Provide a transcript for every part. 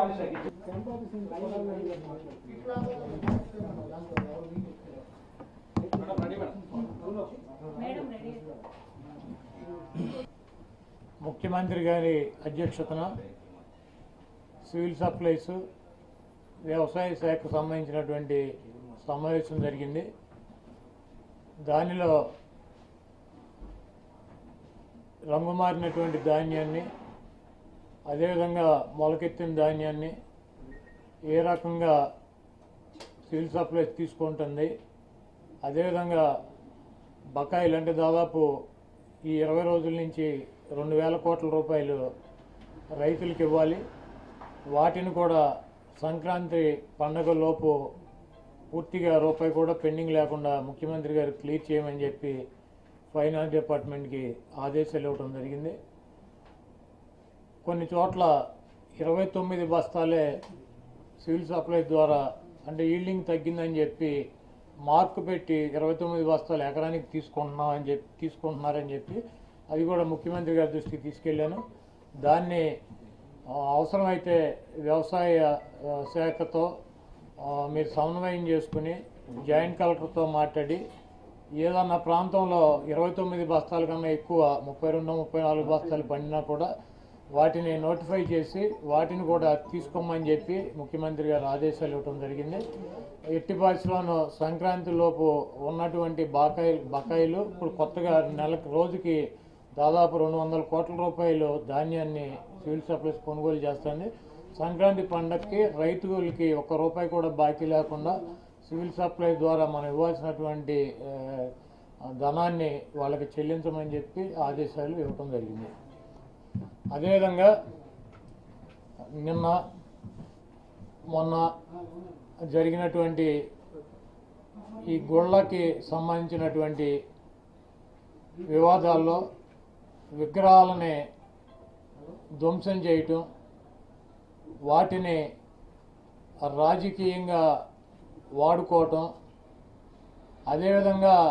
Madam ready ముఖ్యమంత్రి గారి అధ్యక్షతన సివిల్ సప్లైస్ వ్యవసాయ శాఖకు సంబంధించినటువంటి సమావేశం జరిగింది దానిలో రంగు మారినటువంటి ధాన్యాన్ని అదేవిధంగా మొలకెత్తిన ధాన్యాన్ని ఏ రకంగా సివిల్ సప్లైస్ తీసుకుంటుంది అదేవిధంగా బకాయిలు అంటే దాదాపు ఈ ఇరవై రోజుల నుంచి రెండు వేల కోట్ల రూపాయలు రైతులకు ఇవ్వాలి వాటిని కూడా సంక్రాంతి పండగ లోపు పూర్తిగా రూపాయి కూడా పెండింగ్ లేకుండా ముఖ్యమంత్రి గారు క్లియర్ చేయమని చెప్పి ఫైనాన్స్ డిపార్ట్మెంట్కి ఆదేశాలు ఇవ్వడం జరిగింది కొన్ని చోట్ల ఇరవై తొమ్మిది బస్తాలే సివిల్ సప్లై ద్వారా అంటే ఈల్డింగ్ తగ్గిందని చెప్పి మార్కు పెట్టి ఇరవై తొమ్మిది బస్తాలు ఎకరానికి తీసుకుంటున్నాం అని చెప్పి తీసుకుంటున్నారని చెప్పి అది కూడా ముఖ్యమంత్రి గారి దృష్టికి తీసుకెళ్ళాను దాన్ని ఆ, అవసరమైతే వ్యవసాయ ఆ, శాఖతో ఆ, మీరు సమన్వయం చేసుకుని జాయింట్ కలెక్టర్తో మాట్లాడి ఏదన్నా ప్రాంతంలో ఇరవై తొమ్మిది బస్తాల కన్నా ఎక్కువ ముప్పై రెండు ముప్పై నాలుగు బస్తాలు పండినా కూడా వాటిని నోటిఫై చేసి వాటిని కూడా తీసుకోమని చెప్పి ముఖ్యమంత్రి గారు ఆదేశాలు ఇవ్వడం జరిగింది ఎట్టి పరిస్థితుల్లోనూ సంక్రాంతి లోపు ఉన్నటువంటి బకాయి బకాయిలు ఇప్పుడు కొత్తగా నెలకు రోజుకి దాదాపు రెండు వందల కోట్ల రూపాయలు ధాన్యాన్ని సివిల్ సప్లైస్ కొనుగోలు చేస్తుంది సంక్రాంతి పండగకి రైతులకి ఒక్క రూపాయి కూడా బాకీ లేకుండా సివిల్ సప్లై ద్వారా మనం ఇవ్వాల్సినటువంటి ఆ, ధనాన్ని వాళ్ళకి చెల్లించమని చెప్పి ఆదేశాలు ఇవ్వటం జరిగింది అదేవిధంగా నిన్న మొన్న జరిగినటువంటి ఈ గుళ్ళకి సంబంధించినటువంటి వివాదాల్లో విగ్రహాలని ధ్వంసం చేయటం వాటిని రాజకీయంగా వాడుకోవటం అదేవిధంగా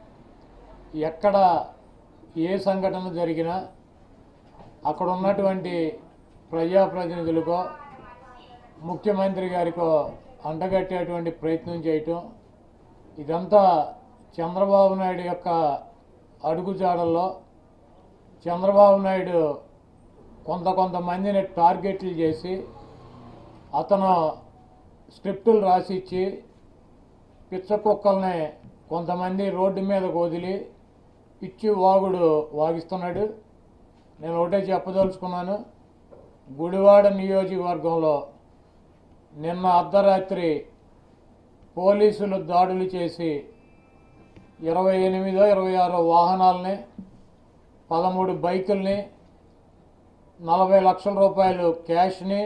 ఎక్కడ ఏ సంఘటన జరిగినా అక్కడ ఉన్నటువంటి ప్రజాప్రతినిధులకో ముఖ్యమంత్రి గారికో అంటగట్టేటువంటి ప్రయత్నం చేయటం ఇదంతా చంద్రబాబు నాయుడు యొక్క అడుగుజాడల్లో చంద్రబాబు నాయుడు కొంత కొంతమందిని టార్గెట్లు చేసి అతను స్క్రిప్టులు రాసిచ్చి పిచ్చ కుక్కల్ని కొంతమంది రోడ్డు మీద వదిలి పిచ్చి వాగుడు వాగిస్తున్నాడు నేను ఒకటే చెప్పదలుచుకున్నాను గుడివాడ నియోజకవర్గంలో నిన్న అర్ధరాత్రి పోలీసులు దాడులు చేసి ఇరవై ఎనిమిదో ఇరవై ఆరో వాహనాలని పదమూడు బైకుల్ని నలభై లక్షల రూపాయలు క్యాష్ని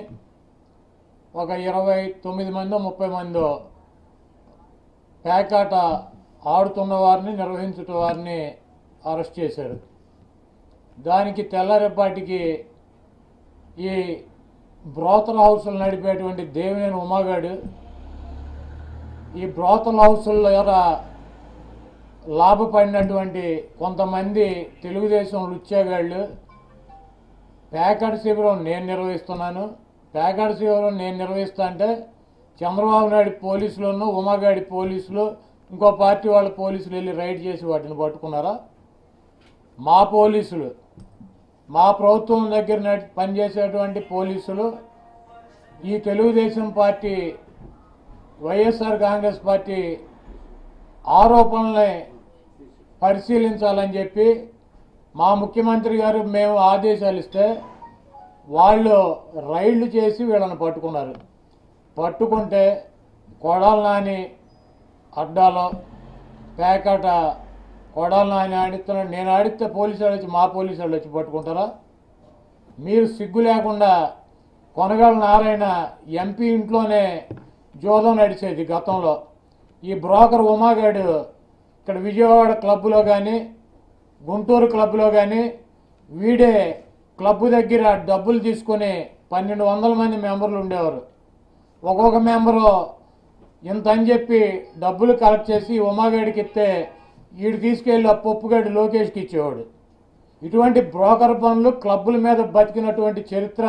ఒక ఇరవై తొమ్మిది మందో ముప్పై మందో పేకాట ఆడుతున్న వారిని నిర్వహించుట వారిని అరెస్ట్ చేశారు దానికి తెల్లరేపాటికి ఈ బ్రోతల్ హౌసులు నడిపేటువంటి దేవినేని ఉమాగాడు ఈ బ్రోతల్ హౌసుల ద్వారా లాభపడినటువంటి కొంతమంది తెలుగుదేశం లుచ్చేగాళ్ళు ప్యాకెట్ శిబిరం నేను నిర్వహిస్తున్నాను ప్యాకెట్ శిబిరం నేను నిర్వహిస్తా అంటే చంద్రబాబు నాయుడు పోలీసులను ఉమాగాడి పోలీసులు ఇంకో పార్టీ వాళ్ళ పోలీసులు వెళ్ళి రైడ్ చేసి వాటిని పట్టుకున్నారా మా పోలీసులు మా ప్రభుత్వం దగ్గర నడి- పనిచేసేటువంటి పోలీసులు ఈ తెలుగుదేశం పార్టీ వైఎస్ఆర్ కాంగ్రెస్ పార్టీ ఆరోపణల్ని పరిశీలించాలని చెప్పి మా ముఖ్యమంత్రి గారు మేము ఆదేశాలు ఇస్తే వాళ్ళు రైళ్లు చేసి వీళ్ళని పట్టుకున్నారు పట్టుకుంటే కొడాల నాని అడ్డాలో పేకాట కొడాల నాని ఆడిస్తున్నాడు నేను ఆడితే పోలీసు వాళ్ళు వచ్చి మా పోలీసు వాళ్ళు వచ్చి పట్టుకుంటారా మీరు సిగ్గు లేకుండా కొనగల నారాయణ ఎంపీ ఇంట్లోనే జోదం నడిచేది గతంలో ఈ బ్రోకర్ ఉమాగాడు ఇక్కడ విజయవాడ క్లబ్లో కానీ గుంటూరు క్లబ్లో కానీ వీడే క్లబ్ దగ్గర డబ్బులు తీసుకొని పన్నెండు వందల మంది మెంబర్లు ఉండేవారు ఒక్కొక్క మెంబరు ఇంత అని చెప్పి డబ్బులు కలెక్ట్ చేసి ఉమాగాడికి ఇస్తే వీడు తీసుకెళ్ళి ఆ పప్పుగాడి లోకేష్కి ఇచ్చేవాడు ఇటువంటి బ్రోకర్ పనులు క్లబ్బుల మీద బతికినటువంటి చరిత్ర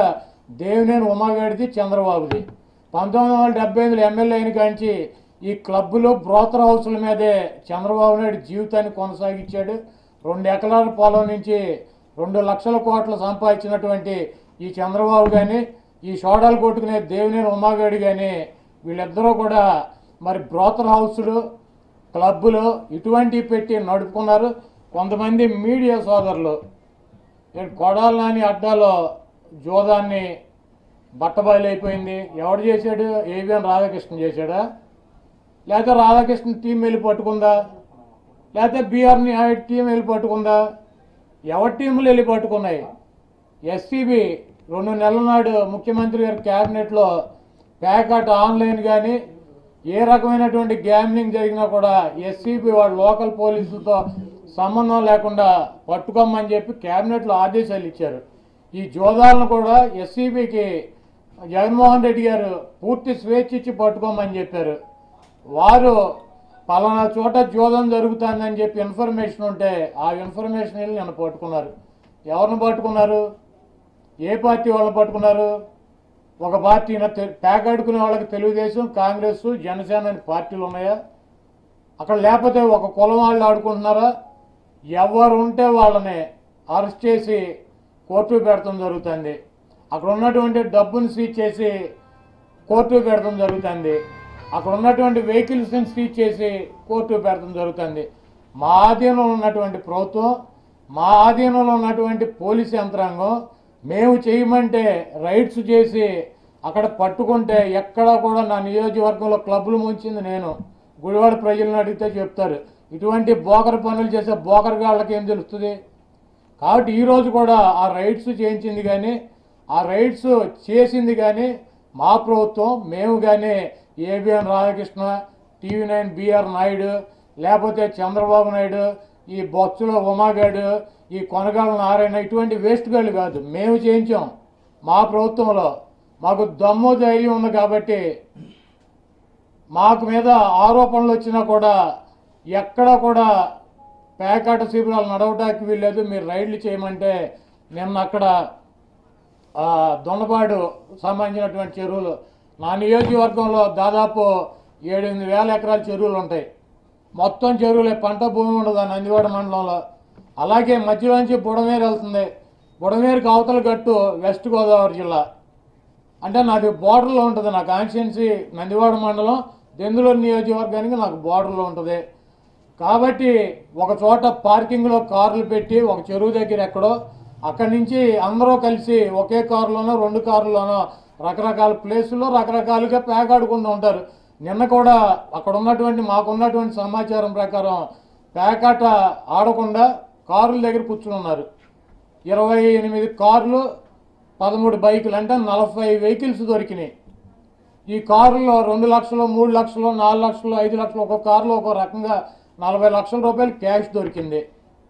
దేవినేని ఉమాగాడిది చంద్రబాబుది పంతొమ్మిది వందల డెబ్బై ఐదులో ఎమ్మెల్యే అయిన కాంచి ఈ క్లబ్బులు బ్రోతర్ హౌసుల మీదే చంద్రబాబు నాయుడు జీవితాన్ని కొనసాగించాడు రెండు ఎకరాల పొలం నుంచి రెండు లక్షల కోట్లు సంపాదించినటువంటి ఈ చంద్రబాబు కానీ ఈ సోడాలు కొట్టుకునే దేవినేని ఉమాగాడి కానీ వీళ్ళిద్దరూ కూడా మరి బ్రోతర్ హౌసులు క్లబ్బులు ఇటువంటివి పెట్టి నడుపుకున్నారు కొంతమంది మీడియా సోదరులు నేను కొడాలి నాని అడ్డాలో జోదాన్ని బట్టబయలైపోయింది ఎవడు చేశాడు ఏవిఎన్ రాధాకృష్ణ చేశాడా లేకపోతే రాధాకృష్ణ టీం వెళ్ళి పట్టుకుందా లేకపోతే బీఆర్ నాయుడు టీం వెళ్ళి పట్టుకుందా ఎవరి టీంలు వెళ్ళి పట్టుకున్నాయి ఎస్సీబీ రెండు నెలల నాడు ముఖ్యమంత్రి గారి క్యాబినెట్లో ప్యాకట్ ఆన్లైన్ కానీ ఏ రకమైనటువంటి గ్యామ్లింగ్ జరిగినా కూడా ఎస్సీబీ వాళ్ళ లోకల్ పోలీసులతో సంబంధం లేకుండా పట్టుకోమని చెప్పి క్యాబినెట్లో ఆదేశాలు ఇచ్చారు ఈ జోదాలను కూడా ఎస్సీబీకి జగన్మోహన్ రెడ్డి గారు పూర్తి స్వేచ్ఛ ఇచ్చి పట్టుకోమని చెప్పారు వారు పలానా చోట జోదం జరుగుతుందని చెప్పి ఇన్ఫర్మేషన్ ఉంటే ఆ ఇన్ఫర్మేషన్ వెళ్ళి నన్ను పట్టుకున్నారు ఎవరిని పట్టుకున్నారు ఏ పార్టీ వాళ్ళని పట్టుకున్నారు ఒక పార్టీ పేకాడుకునే వాళ్ళకి తెలుగుదేశం కాంగ్రెస్ జనసేన అనే పార్టీలు ఉన్నాయా అక్కడ లేకపోతే ఒక కులం వాళ్ళు ఆడుకుంటున్నారా ఎవరు ఉంటే వాళ్ళని అరెస్ట్ చేసి కోర్టు పెడతాం జరుగుతుంది అక్కడ ఉన్నటువంటి డబ్బుని సీజ్ చేసి కోర్టు పెడతాం జరుగుతుంది అక్కడ ఉన్నటువంటి వెహికల్స్ని సీజ్ చేసి కోర్టు పెడతాం జరుగుతుంది మా ఆధీనంలో ఉన్నటువంటి ప్రభుత్వం మా ఆధీనంలో ఉన్నటువంటి పోలీస్ యంత్రాంగం మేము చేయమంటే రైడ్స్ చేసి అక్కడ పట్టుకుంటే ఎక్కడా కూడా నా నియోజకవర్గంలో క్లబ్లు ముంచింది నేను గుడివాడ ప్రజలను అడిగితే చెప్తారు ఇటువంటి బోకర్ పనులు చేసే బోకర్ గాళ్ళకి ఏం తెలుస్తుంది కాబట్టి ఈరోజు కూడా ఆ రైడ్స్ చేయించింది కానీ ఆ రైడ్స్ చేసింది కానీ మా ప్రభుత్వం మేము కానీ ABN Radhakrishna TV nine BR Naidu లేకపోతే చంద్రబాబు నాయుడు ఈ బొత్సుల ఉమాగాడు ఈ కొనగాళ్ళ నారాయణ ఇటువంటి వేస్ట్ గాళ్ళు కాదు మేము చేయించాం మా ప్రభుత్వంలో మాకు దమ్ము ధైర్యం ఉంది కాబట్టి మాకు మీద ఆరోపణలు వచ్చినా కూడా ఎక్కడ కూడా పేకాట శిబిరాలు నడవటానికి వీల్లేదు మీరు రైడ్లు చేయమంటే నిన్న అక్కడ ఆ, దొండపాడు సంబంధించినటువంటి చెరువులు నా నియోజకవర్గంలో దాదాపు ఏడెనిమిది వేల ఎకరాల చెరువులు ఉంటాయి మొత్తం చెరువులే పంట భూమి ఉండదు ఆ నందివాడ మండలంలో అలాగే మధ్యలోంచి బుడమేరు వెళ్తుంది బుడమేరుకి అవతల గట్టు వెస్ట్ గోదావరి జిల్లా అంటే నాది బోర్డర్లో ఉంటుంది నా కాన్స్టిట్యున్సీ నందివాడ మండలం దెందులూరు నియోజకవర్గానికి నాకు బోర్డర్లో ఉంటుంది కాబట్టి ఒక చోట పార్కింగ్లో కార్లు పెట్టి ఒక చెరువు దగ్గర ఎక్కడో అక్కడి నుంచి అందరూ కలిసి ఒకే కారులోనో రెండు కారులోనో రకరకాల ప్లేసుల్లో రకరకాలుగా పేకాడుకుంటూ ఉంటారు నిన్న కూడా అక్కడ ఉన్నటువంటి మాకున్నటువంటి సమాచారం ప్రకారం పేకాట ఆడకుండా కారుల దగ్గర కూర్చుని ఉన్నారు ఇరవై ఎనిమిది కార్లు పదమూడు బైకులు అంటే నలభై వెహికల్స్ దొరికినాయి ఈ కారులో రెండు లక్షలు మూడు లక్షలు నాలుగు లక్షలు ఐదు లక్షలు ఒక్కొక్క కారులో ఒక్కో రకంగా నలభై లక్షల రూపాయలు క్యాష్ దొరికింది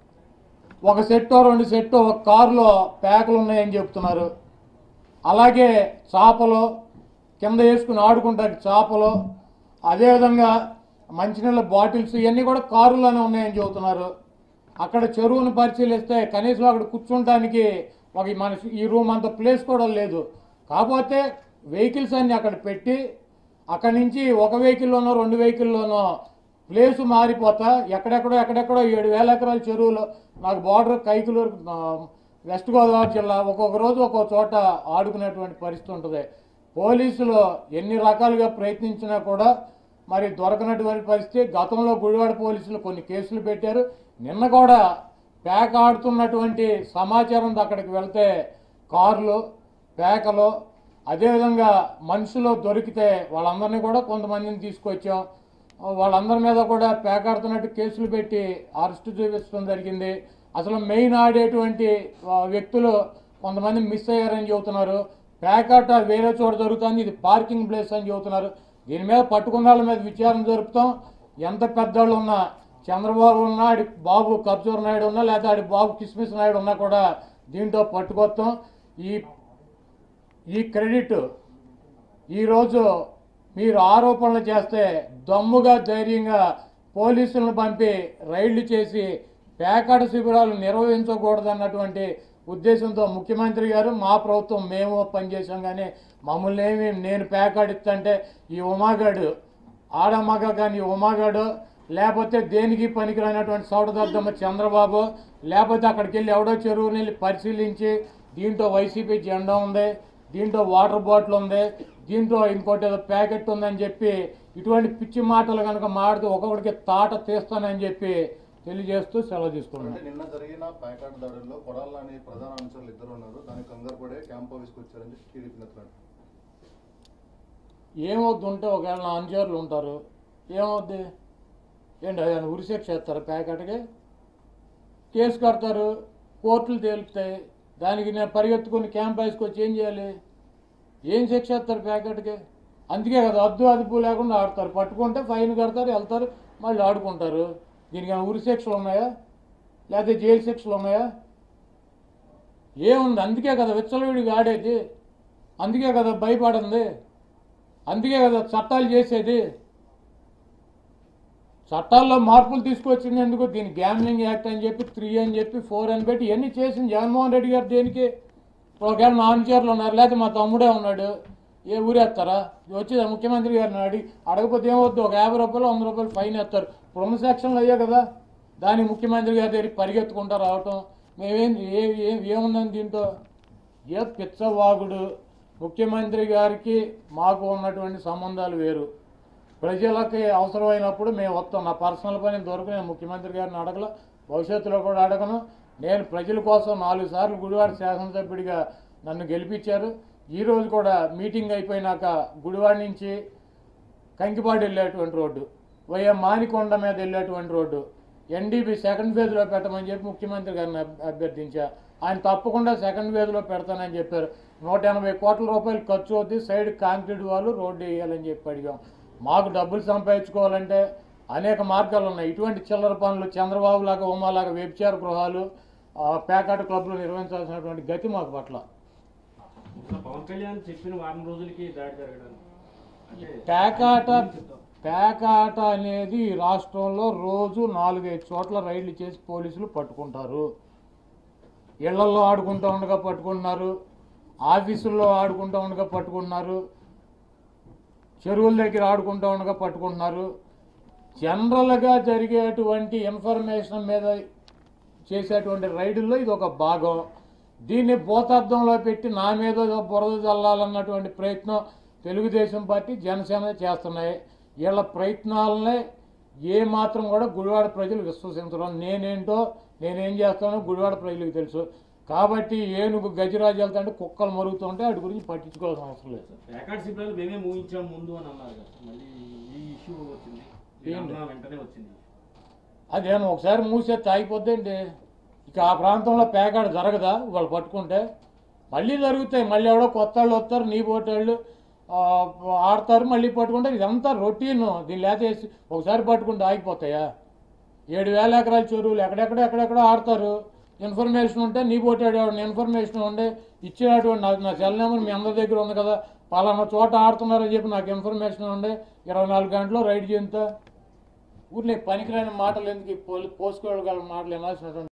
ఒక సెట్టో రెండు సెట్టో ఒక కారులో ప్యాకులు ఉన్నాయని చెప్తున్నారు అలాగే చేపలు కింద వేసుకుని ఆడుకుంటారు చేపలు అదేవిధంగా మంచినీళ్ళ బాటిల్స్ ఇవన్నీ కూడా కారులోనే ఉన్నాయని చెబుతున్నారు అక్కడ చెరువును పరిశీలిస్తే కనీసం అక్కడ కూర్చుంటానికి ఒక మన ఈ రూమ్ అంత ప్లేస్ కూడా లేదు కాకపోతే వెహికల్స్ అన్ని అక్కడ పెట్టి అక్కడి నుంచి ఒక వెహికల్లోనో రెండు వెహికల్లోనో ప్లేస్ మారిపోతా ఎక్కడెక్కడో ఎక్కడెక్కడో ఏడు వేల ఎకరాల చెరువులు నాకు బార్డర్ కైకులూరు ఆ, వెస్ట్ గోదావరి జిల్లా ఒక్కొక్క రోజు ఒక్కొక్క చోట ఆడుకునేటువంటి పరిస్థితి ఉంటుంది పోలీసులు ఎన్ని రకాలుగా ప్రయత్నించినా కూడా మరి దొరకనటువంటి పరిస్థితి గతంలో గుడివాడ పోలీసులు కొన్ని కేసులు పెట్టారు నిన్న కూడా పేక ఆడుతున్నటువంటి సమాచారం అక్కడికి వెళ్తే కార్లు పేకలు అదేవిధంగా మనుషులు దొరికితే వాళ్ళందరినీ కూడా కొంతమందిని తీసుకొచ్చాం వాళ్ళందరి మీద కూడా పేకాడుతున్నట్టు కేసులు పెట్టి అరెస్ట్ చూపించడం జరిగింది అసలు మెయిన్ ఆడేటువంటి ఆ, వ్యక్తులు కొంతమంది మిస్ అయ్యారని చెబుతున్నారు పేకాట వేరే చోట జరుగుతుంది ఇది పార్కింగ్ ప్లేస్ అని చెబుతున్నారు దీని మీద పట్టుకున్న వాళ్ళ మీద విచారణ జరుపుతాం ఎంత పెద్దవాళ్ళు ఉన్నా చంద్రబాబు ఉన్నా ఆడి బాబు ఖర్జూర్ నాయుడు ఉన్నా లేదా ఆడి బాబు కిస్మిస్ నాయుడు ఉన్నా కూడా దీంట్లో పట్టుకొస్తాం ఈ ఈ క్రెడిట్ ఈరోజు మీరు ఆరోపణలు చేస్తే దమ్ముగా ధైర్యంగా పోలీసులను పంపి రైళ్లు చేసి పేకాట శిబిరాలు నిర్వహించకూడదన్నటువంటి ఉద్దేశంతో ముఖ్యమంత్రి గారు మా ప్రభుత్వం మేము పనిచేసాం కానీ మమ్మల్ని ఏమి నేను ప్యాకాడ్ ఇస్తుంటే ఈ ఉమాగాడు ఆడమగ కానీ ఉమాగాడు లేకపోతే దేనికి పనికిరానటువంటి సౌడదద్దమ్మ చంద్రబాబు లేకపోతే అక్కడికి వెళ్ళి ఎవడో చెరువుని వెళ్ళి పరిశీలించి దీంట్లో వైసీపీ జెండా ఉంది దీంట్లో వాటర్ బాటిల్ ఉంది దీంట్లో ఇంకోటి ఏదో ప్యాకెట్ ఉందని చెప్పి ఇటువంటి పిచ్చి మాటలు కనుక మాడుతూ ఒక్కొక్కడికి తాట తీస్తానని చెప్పి తెలియజేస్తూ సెలవు తీసుకున్నాను అంటే నిన్న జరిగిన ప్యాకాట్ దాడుల్లో కొడాలని ప్రధాన అనుచరులు ఇద్దరు ఉన్నారు దానికి కంగారు పడే క్యాంప్ ఆఫీస్కి వచ్చారని చెప్పి టీడీపీ నేతలు అంటున్నారు. ఏమవుద్ది ఉంటే ఒకవేళ నా అనుచరులు ఉంటారు ఏమవుద్ది ఏంటి ఆయన ఉరిశిక్ష చేస్తారు ప్యాకెట్కి కేసు కడతారు కోర్టులు తేలుతాయి దానికి నేను పరిగెత్తుకుని క్యాంప్ హౌస్కి వచ్చి ఏం చేయాలి ఏం శిక్ష చేస్తారు ప్యాకెట్కి అందుకే కదా అద్దు అదుపు లేకుండా ఆడతారు పట్టుకుంటే ఫైన్ కడతారు వెళ్తారు మళ్ళీ ఆడుకుంటారు దీనికి ఏమైనా ఉరి శిక్షలు ఉన్నాయా లేకపోతే జైలు శిక్షలు ఉన్నాయా ఏముంది అందుకే కదా విచ్చలవిడిగా ఆడేది అందుకే కదా భయపడింది అందుకే కదా చట్టాలు చేసేది చట్టాల్లో మార్పులు తీసుకొచ్చింది ఎందుకు దీని గ్యామ్లింగ్ యాక్ట్ అని చెప్పి త్రీ అని చెప్పి ఫోర్ అని పెట్టి ఇవన్నీ చేసింది జగన్మోహన్ రెడ్డి గారు దేనికి ఇప్పుడు ఒకవేళ మా అనుచరులు ఉన్నారు లేకపోతే మా తమ్ముడే ఉన్నాడు ఏ ఊరేస్తారా వచ్చి ముఖ్యమంత్రి గారిని అడిగి అడగకపోతే ఏమవుద్దు ఒక యాభై రూపాయలు వంద రూపాయలు ఫైన్ వేస్తారు ప్రొమ సెక్షన్లు అయ్యా కదా దానికి ముఖ్యమంత్రి గారి దగ్గరికి పరిగెత్తుకుంటా రావటం మేమేం ఏ ఏ- ఏముందని దీంతో ఏ పిచ్చవాగుడు ముఖ్యమంత్రి గారికి మాకు ఉన్నటువంటి సంబంధాలు వేరు ప్రజలకి అవసరమైనప్పుడు మేము వస్తాం నా పర్సనల్ పని దొరకు నేను ముఖ్యమంత్రి గారిని అడగల భవిష్యత్తులో కూడా అడగను నేను ప్రజల కోసం నాలుగు సార్లు గుడివాడ శాసనసభ్యుడిగా నన్ను గెలిపించారు ఈ రోజు కూడా మీటింగ్ అయిపోయినాక గుడివాడ నుంచి కంకిపాడు వెళ్ళేటువంటి రోడ్డు వైఎం మానికొండ మీద వెళ్ళేటువంటి రోడ్డు ఎన్డీపీ సెకండ్ ఫేజ్లో పెట్టమని చెప్పి ముఖ్యమంత్రి గారిని అభ్- అభ్యర్థించా ఆయన తప్పకుండా సెకండ్ ఫేజ్లో పెడతానని చెప్పారు నూట ఎనభై కోట్ల రూపాయలు ఖర్చు అవుద్ది సైడ్ కాంక్రీట్ వాళ్ళు రోడ్డు వేయాలని చెప్పి అడిగాం మాకు డబ్బులు సంపాదించుకోవాలంటే అనేక మార్గాలు ఉన్నాయి ఇటువంటి చిల్లర పనులు చంద్రబాబు లాగా ఉమాలాగా వ్యభిచార గృహాలు ఆ, పేకాట క్లబ్లు నిర్వహించాల్సినటువంటి గతి మాకు పట్ల ఇప్పుడు పవన్ కళ్యాణ్ చెప్పిన వారం రోజులకి దాడి జరగడం అంటే పేకాట పేకాట అనేది ఈ రాష్ట్రంలో రోజు నాలుగైదు చోట్ల రైళ్లు చేసి పోలీసులు పట్టుకుంటారు ఇళ్లలో ఆడుకుంటూ ఉండగా పట్టుకుంటున్నారు ఆఫీసుల్లో ఆడుకుంటూ ఉండగా పట్టుకుంటున్నారు చెరువుల దగ్గర ఆడుకుంటూ ఉండగా పట్టుకుంటున్నారు జనరల్గా జరిగేటువంటి ఇన్ఫర్మేషన్ మీద చేసేటువంటి రైడుల్లో ఇది ఒక భాగం దీన్ని భూతార్థంలో పెట్టి నా మీద ఏదో బురద చల్లాలన్నటువంటి ప్రయత్నం తెలుగుదేశం పార్టీ జనసేన చేస్తున్నాయి వీళ్ళ ప్రయత్నాలనే ఏ మాత్రం కూడా గుడివాడ ప్రజలు విశ్వసించరు నేనేంటో నేనేం చేస్తానో గుడివాడ ప్రజలకు తెలుసు కాబట్టి ఏనుగు గజరాజు వెళ్తుంటే కుక్కలు మరుగుతుంటే వాటి గురించి పట్టించుకోవాల్సిన అవసరం లేదు ప్యాకాట్ సిబ్బంది మేమే ఊహించాం ముందు అని అన్నారు కదా మళ్ళీ ఈ ఇష్యూ వచ్చింది ఈ ఏంటి? అన్నా వెంటనే వచ్చింది అదేమో ఒకసారి మూసేస్తే ఆగిపోద్దేంటి ఇక ఆ ప్రాంతంలో పేకాడ జరగదా వాళ్ళు పట్టుకుంటే మళ్ళీ జరుగుతాయి మళ్ళీ ఎవడో కొత్త వాళ్ళు వస్తారు నీ పోటోళ్ళు ఆ, ఆడతారు మళ్ళీ పట్టుకుంటారు ఇదంతా రొటీన్ దీన్ని లేచేసి ఒకసారి పట్టుకుంటే ఆగిపోతాయా ఏడు వేల ఎకరాల చెరువులు ఎక్కడెక్కడ ఎక్కడెక్కడ ఆడతారు ఇన్ఫర్మేషన్ ఉంటే నీ పోటాడు ఇన్ఫర్మేషన్ ఉండే ఇచ్చేటువంటి నాకు నా సెల్ నెంబర్ మీ అందరి దగ్గర ఉంది కదా పలానా చోట ఆడుతున్నారని చెప్పి నాకు ఇన్ఫర్మేషన్ ఉండే ఇరవై నాలుగు గంటలు రైడ్ చేయంతా ఊర్లో పనికిరాని మాటలు ఎందుకు ఈ పోలి- పోసుకోగల మాటలు వినాల్సినటువంటి